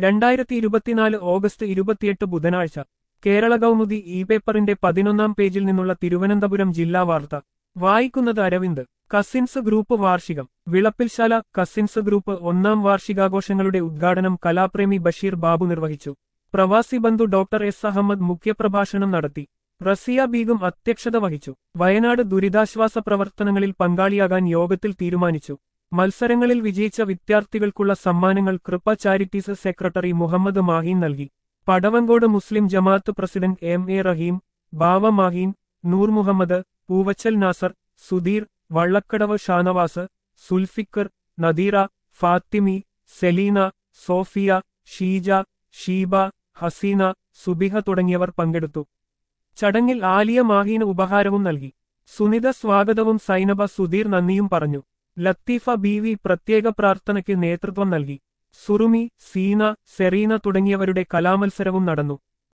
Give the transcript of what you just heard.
രണ്ടായിരത്തി ഇരുപത്തിനാല് ഓഗസ്റ്റ് ഇരുപത്തിയെട്ട് ബുധനാഴ്ച കേരള കൗമുദി ഇ പേപ്പറിന്റെ പതിനൊന്നാം പേജിൽ നിന്നുള്ള തിരുവനന്തപുരം ജില്ലാ വാർത്ത വായിക്കുന്നത് അരവിന്ദ് കസിൻസ് ഗ്രൂപ്പ് വാർഷികം വിളപ്പിൽശാല കസിൻസ് ഗ്രൂപ്പ് ഒന്നാം വാർഷികാഘോഷങ്ങളുടെ ഉദ്ഘാടനം കലാപ്രേമി ബഷീർ ബാബു നിർവഹിച്ചു പ്രവാസി ബന്ധു ഡോക്ടർ എസ് അഹമ്മദ് മുഖ്യപ്രഭാഷണം നടത്തി റസിയ ബീഗം അധ്യക്ഷത വഹിച്ചു വയനാട് ദുരിതാശ്വാസ പ്രവർത്തനങ്ങളിൽ പങ്കാളിയാകാൻ യോഗത്തിൽ തീരുമാനിച്ചു മത്സരങ്ങളിൽ വിജയിച്ച വിദ്യാർത്ഥികൾക്കുള്ള സമ്മാനങ്ങൾ കൃപ ചാരിറ്റീസ് സെക്രട്ടറി മുഹമ്മദ് മാഹീൻ നൽകി Padavankode Muslim Jamaat president M A Rahim Bava Maheen Noor Muhammad Poovachal Nasar Sudheer Vallakkadavu Shanavas Sulfikar Nadeera Fathimi Selina Sofia Sheeja Sheeba Haseena Subiha തുടങ്ങിയവർ പങ്കെടുത്തു ചടങ്ങിൽ ആലിയ മാഹീന് ഉപഹാരവും നൽകി സുനിത സ്വാഗതവും സൈനബ സുധീർ നന്ദിയും പറഞ്ഞു ലത്തീഫ ബി വി പ്രത്യേക പ്രാർത്ഥനയ്ക്ക് നേതൃത്വം നൽകി സുറുമി സീന സെറീന തുടങ്ങിയവരുടെ കലാമത്സരവും നടന്നു